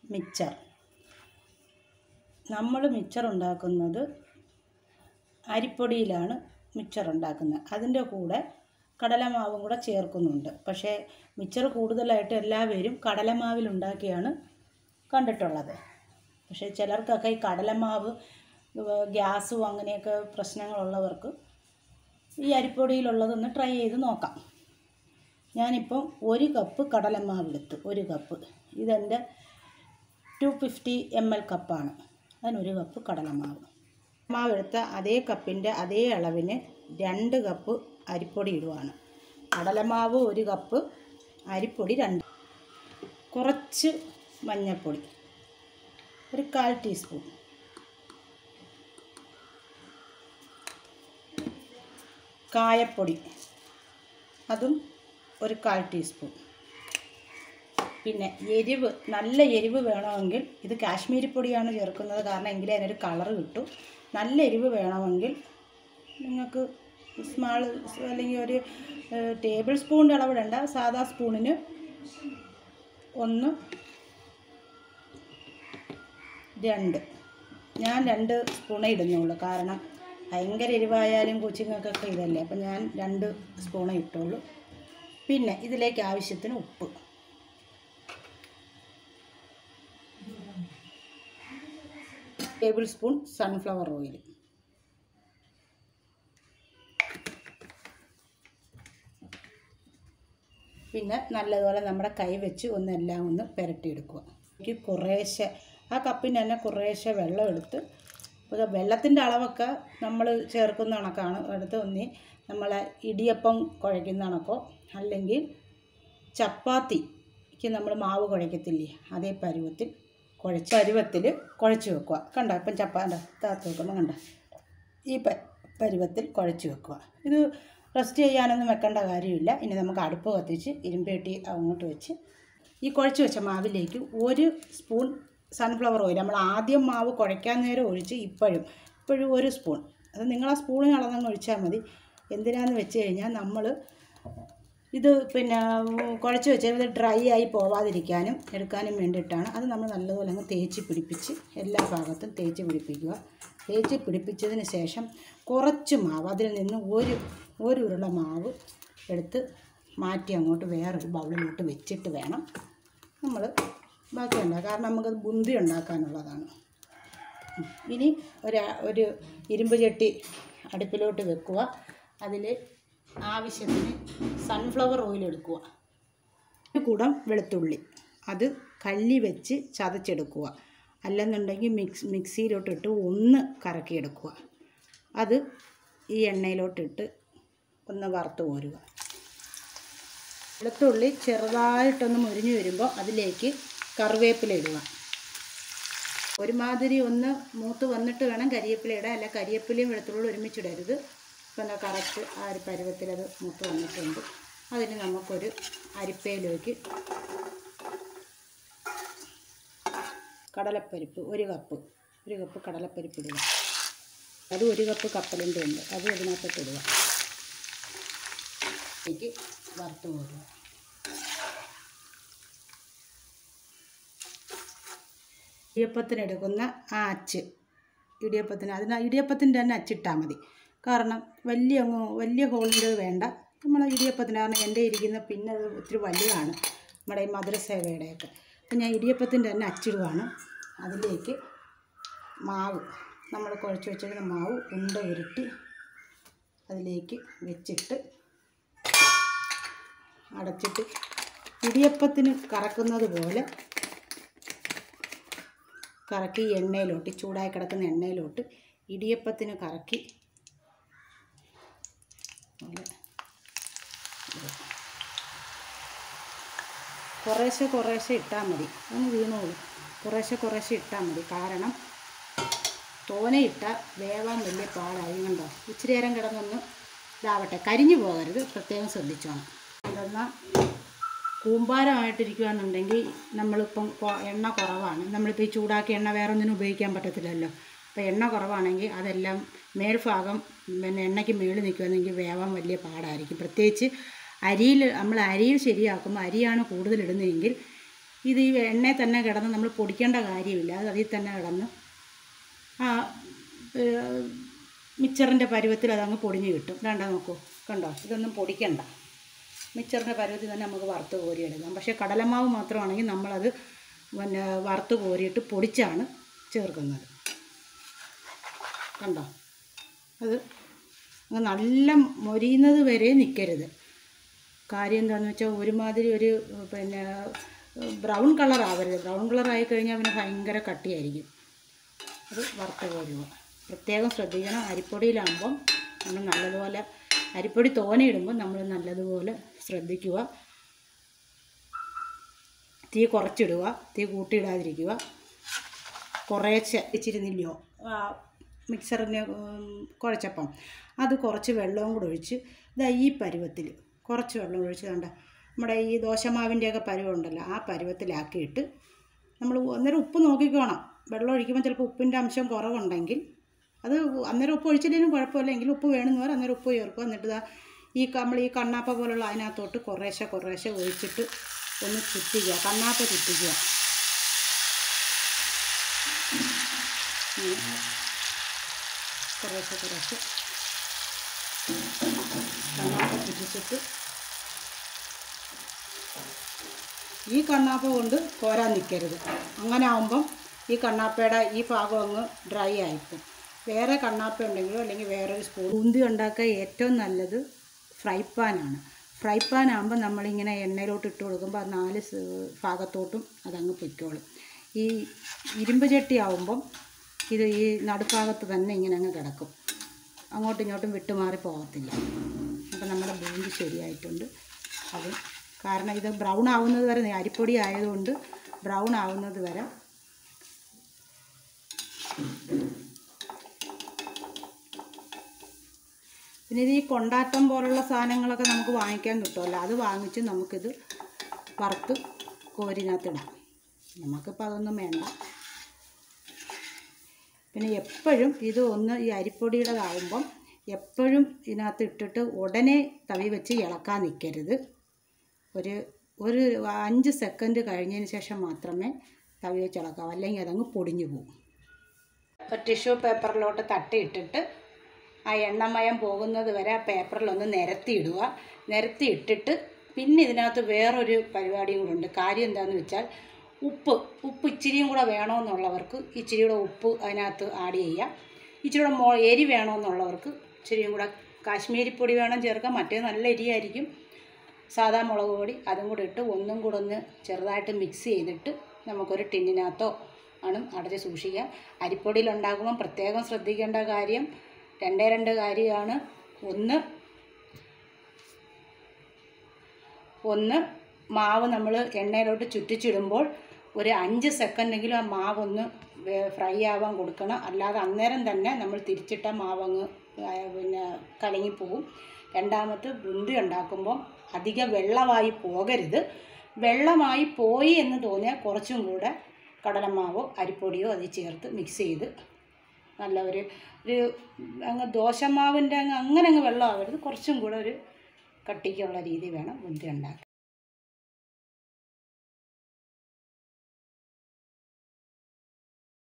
മിച്ചർ നമ്മൾ മിച്ചർ ഉണ്ടാക്കുന്നത് അരിപ്പൊടിയിലാണ് മിച്ചർ ഉണ്ടാക്കുന്നത് അതിൻ്റെ കൂടെ കടലമാവും കൂടെ ചേർക്കുന്നുണ്ട് പക്ഷേ മിച്ചർ കൂടുതലായിട്ട് എല്ലാവരും കടലമാവിൽ ഉണ്ടാക്കിയാണ് കണ്ടിട്ടുള്ളത് പക്ഷേ ചിലർക്കൊക്കെ ഈ കടലമാവ് ഏഹ് ഗ്യാസും അങ്ങനെയൊക്കെ പ്രശ്നങ്ങളുള്ളവർക്ക് ഈ അരിപ്പൊടിയിലുള്ളതൊന്ന് ട്രൈ ചെയ്ത് നോക്കാം ഞാനിപ്പം ഒരു കപ്പ് കടലമാവ് എടുത്തു ഒരു കപ്പ് ഇതെൻ്റെ ടു ഫിഫ്റ്റി എം എൽ കപ്പാണ് അതിനൊരു കപ്പ് കടലമാവ് മാവ് എടുത്ത അതേ കപ്പിൻ്റെ അതേ അളവിന് രണ്ട് കപ്പ് അരിപ്പൊടി ഇടുവാണ് കടലമാവ് ഒരു കപ്പ് അരിപ്പൊടി രണ്ട് കുറച്ച് മഞ്ഞൾപ്പൊടി ഒരു കാൽ ടീസ്പൂൺ കായപ്പൊടി അതും ഒരു കാൽ ടീസ്പൂൺ പിന്നെ എരിവ് നല്ല എരിവ് വേണമെങ്കിൽ ഇത് കാശ്മീരി പൊടിയാണ് ചേർക്കുന്നത് കാരണം എങ്കിലേ അതിനൊരു കളറ് കിട്ടും നല്ല എരിവ് വേണമെങ്കിൽ നിങ്ങൾക്ക് സ്മാൾ അല്ലെങ്കിൽ ഒരു ഏഹ്, ടേബിൾ സ്പൂണിൻ്റെ അളവിടണ്ട സാധാ സ്പൂണിന് ഒന്ന് രണ്ട് ഞാൻ രണ്ട് സ്പൂണേ ഇടുന്നുള്ളൂ കാരണം ഭയങ്കര എരിവായാലും കൊച്ചുങ്ങൾക്കൊക്കെ ഇതല്ലേ അപ്പം ഞാൻ രണ്ട് സ്പൂണേ ഇട്ടുള്ളൂ പിന്നെ ഇതിലേക്ക് ആവശ്യത്തിന് ഉപ്പ് ടേബിൾ സ്പൂൺ സൺഫ്ലവർ ഓയിൽ പിന്നെ നല്ലതുപോലെ നമ്മുടെ കൈ വെച്ച് ഒന്നെല്ലാം ഒന്ന് പുരട്ടിയെടുക്കുക എനിക്ക് കുറേശ്ശെ ആ കപ്പിന് തന്നെ കുറേശ്ശെ വെള്ളം എടുത്ത് ഇപ്പോൾ വെള്ളത്തിൻ്റെ അളവൊക്കെ നമ്മൾ ചേർക്കുന്ന കണക്കാണ് എടുത്ത് ഒന്നി നമ്മളെ ഇടിയപ്പം കുഴയ്ക്കുന്ന കണക്കോ അല്ലെങ്കിൽ ചപ്പാത്തിക്ക് നമ്മൾ മാവ് കുഴയ്ക്കത്തില്ലേ അതേ പരുവത്തിൽ കുഴച്ച് പരുവത്തിൽ കുഴച്ച് വെക്കുക കണ്ടോ ഇപ്പം ചപ്പാൻ്റെ താത്ത് വെക്കുമ്പോൾ കണ്ടോ ഈ പ പരുവത്തിൽ കുഴച്ച് വെക്കുക ഇത് റെസ്റ്റ് ചെയ്യാനൊന്നും വെക്കേണ്ട കാര്യമില്ല ഇനി നമുക്ക് അടുപ്പ് കത്തിച്ച് ഇരുമ്പേട്ടി അങ്ങോട്ട് വെച്ച് ഈ കുഴച്ച് വെച്ച മാവിലേക്ക് ഒരു സ്പൂൺ സൺഫ്ലവർ ഓയിൽ നമ്മൾ ആദ്യം മാവ് കുഴയ്ക്കാൻ നേരം ഒഴിച്ച് ഇപ്പോഴും ഇപ്പോഴും ഒരു സ്പൂൺ അത് നിങ്ങൾ ആ സ്പൂണിന് അളന്നങ്ങ് ഒഴിച്ചാൽ മതി എന്തിനാന്ന് വെച്ച് കഴിഞ്ഞാൽ നമ്മൾ ഇത് പിന്നെ കുഴച്ച് വെച്ചത് ഡ്രൈ ആയി പോവാതിരിക്കാനും എടുക്കാനും വേണ്ടിയിട്ടാണ് അത് നമ്മൾ നല്ലതുപോലെ അങ്ങ് തേച്ച് പിടിപ്പിച്ച് എല്ലാ ഭാഗത്തും തേച്ച് പിടിപ്പിക്കുക തേച്ച് പിടിപ്പിച്ചതിന് ശേഷം കുറച്ച് മാവ് അതിൽ നിന്ന് ഒരു ഒരു ഉരുള മാവ് എടുത്ത് മാറ്റി അങ്ങോട്ട് വേറൊരു ബൗളിലോട്ട് വെച്ചിട്ട് വേണം നമ്മൾ ബാക്കി ഉണ്ടാക്കുക കാരണം നമുക്കത് ബുന്തി ഉണ്ടാക്കാനുള്ളതാണ് ഇനി ഒരു ഒരു ഇരുമ്പ് ചട്ടി അടുപ്പിലോട്ട് വെക്കുക അതിൽ ആവശ്യത്തിന് സൺഫ്ലവർ ഓയിൽ എടുക്കുക ഒരു കുടം വെളുത്തുള്ളി അത് കല്ലി വെച്ച് ചതച്ചെടുക്കുക അല്ലെന്നുണ്ടെങ്കിൽ മിക്സ് മിക്സിയിലോട്ടിട്ട് ഒന്ന് കറക്കിയെടുക്കുക അത് ഈ എണ്ണയിലോട്ടിട്ട് ഒന്ന് വറുത്ത് കോരുക വെളുത്തുള്ളി ചെറുതായിട്ടൊന്ന് മുരിഞ്ഞു വരുമ്പോൾ അതിലേക്ക് കറിവേപ്പില ഇടുക ഒരുമാതിരി ഒന്ന് മൂത്ത് വന്നിട്ട് വേണം കരിവേപ്പില ഇടാൻ അല്ല കരിവേപ്പിലയും വെളുത്തുള്ളിയും ഒരുമിച്ചിടരുത് ഇപ്പം എന്താ കറക്റ്റ് ആ ഒരു പരുവത്തിൽ അത് മൂത്ത് വന്നിട്ടുണ്ട് അതിന് നമുക്കൊരു അരിപ്പയിലേക്ക് കടലപ്പരിപ്പ് ഒരു കപ്പ് ഒരു കപ്പ് കടലപ്പരിപ്പ് ഇടുക അത് ഒരു കപ്പ് കപ്പലിൻ്റെ ഉണ്ട് അത് അതിനകത്തോട്ട് ഇടുക ഇതിലേക്ക് വറുത്ത് കോരുക ഇടിയപ്പത്തിന് എടുക്കുന്ന ആ അച്ച് ഇടിയപ്പത്തിന് അതിന് ഇടിയപ്പത്തിൻ്റെ തന്നെ അച്ചിട്ടാൽ മതി കാരണം വലിയ അങ്ങ് വലിയ ഹോളിൻ്റെ വേണ്ട നമ്മൾ ഇടിയപ്പത്തിന് കാരണം എൻ്റെ ഇരിക്കുന്ന പിന്നെ അത് ഒത്തിരി വലുതാണ് നമ്മുടെ ഈ മധുരസേവയുടെയൊക്കെ അപ്പം ഞാൻ ഇടിയപ്പത്തിൻ്റെ തന്നെ അച്ചിടുവാണ് അതിലേക്ക് മാവ് നമ്മൾ കുഴച്ച് വെച്ചിരുന്ന മാവ് ഉണ്ട ഉരുട്ടി അതിലേക്ക് വെച്ചിട്ട് അടച്ചിട്ട് ഇടിയപ്പത്തിന് കറക്കുന്നത് പോലെ കറക്കി എണ്ണയിലോട്ട് ചൂടായി കിടക്കുന്ന എണ്ണയിലോട്ട് ഇടിയപ്പത്തിന് കറക്കി ഇങ്ങനെ ഇടുക. കുറേശ്ശെ കുറേശ്ശെ ഇട്ടാൽ മതി ഒന്ന് വീണോളൂ കുറേശ്ശെ കുറേശ്ശെ ഇട്ടാൽ മതി കാരണം തോനെ ഇട്ടാൽ വേവാൻ വലിയ പാടായി കണ്ടോ ഇച്ചിരി നേരം കിടന്നൊന്ന് ഇതാവട്ടെ കരിഞ്ഞു പോകരുത് പ്രത്യേകം ശ്രദ്ധിച്ചോണം എന്തെന്നാൽ കൂമ്പാരമായിട്ടിരിക്കുകയാണെന്നുണ്ടെങ്കിൽ നമ്മളിപ്പം കൊ- എണ്ണ കുറവാണ് നമ്മളിപ്പോൾ ഈ ചൂടാക്കിയ എണ്ണ വേറെ ഒന്നിനും ഉപയോഗിക്കാൻ പറ്റത്തില്ലല്ലോ അപ്പോൾ എണ്ണ കുറവാണെങ്കിൽ അതെല്ലാം മേൽഭാഗം പിന്നെ എണ്ണയ്ക്ക് മേളിൽ നിൽക്കുകയാണെങ്കിൽ വേവാൻ വലിയ പാടായിരിക്കും പ്രത്യേകിച്ച് അരിയിൽ നമ്മൾ അരിയിൽ ശരിയാക്കുമ്പോൾ അരിയാണ് കൂടുതൽ ഇടുന്നതെങ്കിൽ ഇത് ഈ എണ്ണയിൽ തന്നെ കിടന്ന് നമ്മൾ പൊടിക്കേണ്ട കാര്യമില്ല അത് അതിൽ തന്നെ കിടന്ന് ആ മിക്സറിൻ്റെ പരുവത്തിൽ അതങ്ങ് പൊടിഞ്ഞ് കിട്ടും വേണ്ട നോക്കൂ കണ്ടോ ഇതൊന്നും പൊടിക്കണ്ട മിക്സറിൻ്റെ പരുവത്തിൽ തന്നെ നമുക്ക് വറുത്ത് കോരിയെടുക്കാം പക്ഷേ കടലമാവ് മാത്രമാണെങ്കിൽ നമ്മളത് പിന്നെ വറുത്ത് കോരിയിട്ട് പൊടിച്ചാണ് ചേർക്കുന്നത് കണ്ടോ അത് അങ്ങ് നല്ല മൊരിയുന്നത് വരെ നിൽക്കരുത് കാര്യം എന്താണെന്ന് വെച്ചാൽ ഒരുമാതിരി ഒരു പിന്നെ ബ്രൗൺ കളർ ആവരുത് ബ്രൗൺ കളർ ആയി കഴിഞ്ഞാൽ പിന്നെ ഭയങ്കര കട്ടിയായിരിക്കും അത് വറുത്ത് കോരുക പ്രത്യേകം ശ്രദ്ധിക്കണം അരിപ്പൊടിയിലാകുമ്പം നമ്മൾ നല്ലതുപോലെ അരിപ്പൊടി തോനെ ഇടുമ്പോൾ നമ്മൾ നല്ലതുപോലെ ശ്രദ്ധിക്കുക തീ കുറച്ചിടുക തീ കൂട്ടിയിടാതിരിക്കുക കുറേശ്ശെ ഇച്ചിരുന്നില്ലയോ മിക്സറിന് കുഴച്ചപ്പം അത് കുറച്ച് വെള്ളവും കൂടെ ഒഴിച്ച് ഇതാ ഈ പരുവത്തിൽ കുറച്ച് വെള്ളം ഒഴിച്ച് കണ്ട നമ്മുടെ ഈ ദോശമാവിൻ്റെയൊക്കെ പരുവമുണ്ടല്ലോ ആ പരുവത്തിലാക്കിയിട്ട് നമ്മൾ അന്നേരം ഉപ്പ് നോക്കിക്കോണം വെള്ളം ഒഴിക്കുമ്പോൾ ചിലപ്പോൾ ഉപ്പിൻ്റെ അംശം കുറവുണ്ടെങ്കിൽ അത് അന്നേരം ഉപ്പ് ഒഴിച്ചില്ലെങ്കിലും കുഴപ്പമില്ല എങ്കിലും ഉപ്പ് വേണമെന്ന് പറയാം അന്നേരം ഉപ്പ് ചേർക്കുക എന്നിട്ട് ഇതാ ഈ നമ്മൾ ഈ കണ്ണാപ്പ പോലുള്ള അതിനകത്തോട്ട് കുറേശ്ശെ കുറേശ്ശെ ഒഴിച്ചിട്ട് ഒന്ന് ചുറ്റിക്കുക കണ്ണാപ്പ ചുറ്റിക്കുക ഇങ്ങനെ കുറേശ്ശെ കുറേശ്ശെ കണ്ണാപ്പ ചുറ്റിച്ചിട്ട് ഈ കണ്ണാപ്പ കൊണ്ട് കോരാൻ നിൽക്കരുത് അങ്ങനെ ആകുമ്പം ഈ കണ്ണാപ്പയുടെ ഈ ഭാഗം അങ്ങ് ഡ്രൈ ആയിപ്പോവും വേറെ കണ്ണാപ്പ ഉണ്ടെങ്കിലോ അല്ലെങ്കിൽ വേറൊരു സ്പൂൺ ബൂന്തി ഉണ്ടാക്കാൻ ഏറ്റവും നല്ലത് ഫ്രൈ പാനാണ് ഫ്രൈ പാൻ ആകുമ്പോൾ നമ്മളിങ്ങനെ എണ്ണയിലോട്ട് ഇട്ട് കൊടുക്കുമ്പോൾ അത് നാല് സ് ഭാഗത്തോട്ടും അതങ്ങ് പൊയ്ക്കോളും ഈ ഇരുമ്പ് ചട്ടി ആവുമ്പം ഇത് ഈ നടുഭാഗത്ത് തന്നെ ഇങ്ങനെ അങ്ങ് കിടക്കും അങ്ങോട്ടും ഇങ്ങോട്ടും വിട്ടുമാറി പോകത്തില്ല അപ്പം നമ്മുടെ ബൂന്തി ശരിയായിട്ടുണ്ട് അത് കാരണം ഇത് ബ്രൗൺ ആവുന്നത് വരെ അരിപ്പൊടി ആയതുകൊണ്ട് ബ്രൗൺ ആവുന്നത് വരെ പിന്നെ ഇത് ഈ കൊണ്ടാട്ടം പോലുള്ള സാധനങ്ങളൊക്കെ നമുക്ക് വാങ്ങിക്കാൻ കിട്ടുമല്ലോ അത് വാങ്ങിച്ച് നമുക്കിത് വറുത്ത് കോരിനകത്തിടാം നമുക്കിപ്പോൾ അതൊന്നും വേണ്ട പിന്നെ എപ്പോഴും ഇത് ഒന്ന് ഈ അരിപ്പൊടിയുടേതാവുമ്പം എപ്പോഴും ഇതിനകത്ത് ഇട്ടിട്ട് ഉടനെ തവി വെച്ച് ഇളക്കാൻ നിൽക്കരുത് ഒരു ഒരു അഞ്ച് സെക്കൻഡ് കഴിഞ്ഞതിന് ശേഷം മാത്രമേ തവി വെച്ച് ഇളക്കാവൂ അല്ലെങ്കിൽ അതങ്ങ് പൊടിഞ്ഞു പോകും അപ്പോൾ ടിഷ്യൂ പേപ്പറിലോട്ട് തട്ടിയിട്ടിട്ട് ആ എണ്ണമയം പോകുന്നത് വരെ ആ പേപ്പറിലൊന്ന് നിരത്തിയിടുക നിരത്തിയിട്ടിട്ട് പിന്നെ ഇതിനകത്ത് വേറൊരു പരിപാടിയും കൂടെ ഉണ്ട് കാര്യം എന്താണെന്ന് വെച്ചാൽ ഉപ്പ് ഉപ്പ് ഇച്ചിരിയും കൂടെ വേണമെന്നുള്ളവർക്ക് ഇച്ചിരി കൂടെ ഉപ്പ് അതിനകത്ത് ആഡ് ചെയ്യാം ഇച്ചിരി കൂടെ മോ എരി വേണമെന്നുള്ളവർക്ക് ഇച്ചിരിയും കൂടെ കാശ്മീരി പൊടി വേണം ചേർക്കാം മറ്റേ നല്ല എരിയായിരിക്കും സാധാ മുളക് പൊടി അതും കൂടെ ഇട്ട് ഒന്നും കൂടെ ഒന്ന് ചെറുതായിട്ട് മിക്സ് ചെയ്തിട്ട് നമുക്കൊരു ടിന്നിനകത്തോ ആണ് അടച്ച് സൂക്ഷിക്കാം അരിപ്പൊടിയിൽ ഉണ്ടാക്കുമ്പോൾ പ്രത്യേകം ശ്രദ്ധിക്കേണ്ട കാര്യം രണ്ടേ രണ്ട് കാര്യമാണ് ഒന്ന് ഒന്ന് മാവ് നമ്മൾ എണ്ണയിലോട്ട് ചുറ്റിച്ചിടുമ്പോൾ ഒരു അഞ്ച് സെക്കൻഡെങ്കിലും ആ മാവൊന്ന് ഫ്രൈ ആവാൻ കൊടുക്കണം അല്ലാതെ അന്നേരം തന്നെ നമ്മൾ തിരിച്ചിട്ട മാവങ്ങ് ആ, പിന്നെ കലങ്ങിപ്പോവും രണ്ടാമത് ബുന്തി ഉണ്ടാക്കുമ്പോൾ അധിക വെള്ളമായി പോകരുത് വെള്ളമായി പോയി എന്ന് തോന്നിയാൽ കുറച്ചും കൂടെ കടലമാവോ അരിപ്പൊടിയോ അതിൽ ചേർത്ത് മിക്സ് ചെയ്ത് നല്ല ഒരു ഒരു അങ്ങ് ദോശമാവിൻ്റെ അങ്ങ് അങ്ങനെ അങ്ങ് വെള്ളമാവരുത് കുറച്ചും കൂടെ ഒരു കട്ടിക്കുള്ള രീതി വേണം ബുന്തി ഉണ്ടാക്കാൻ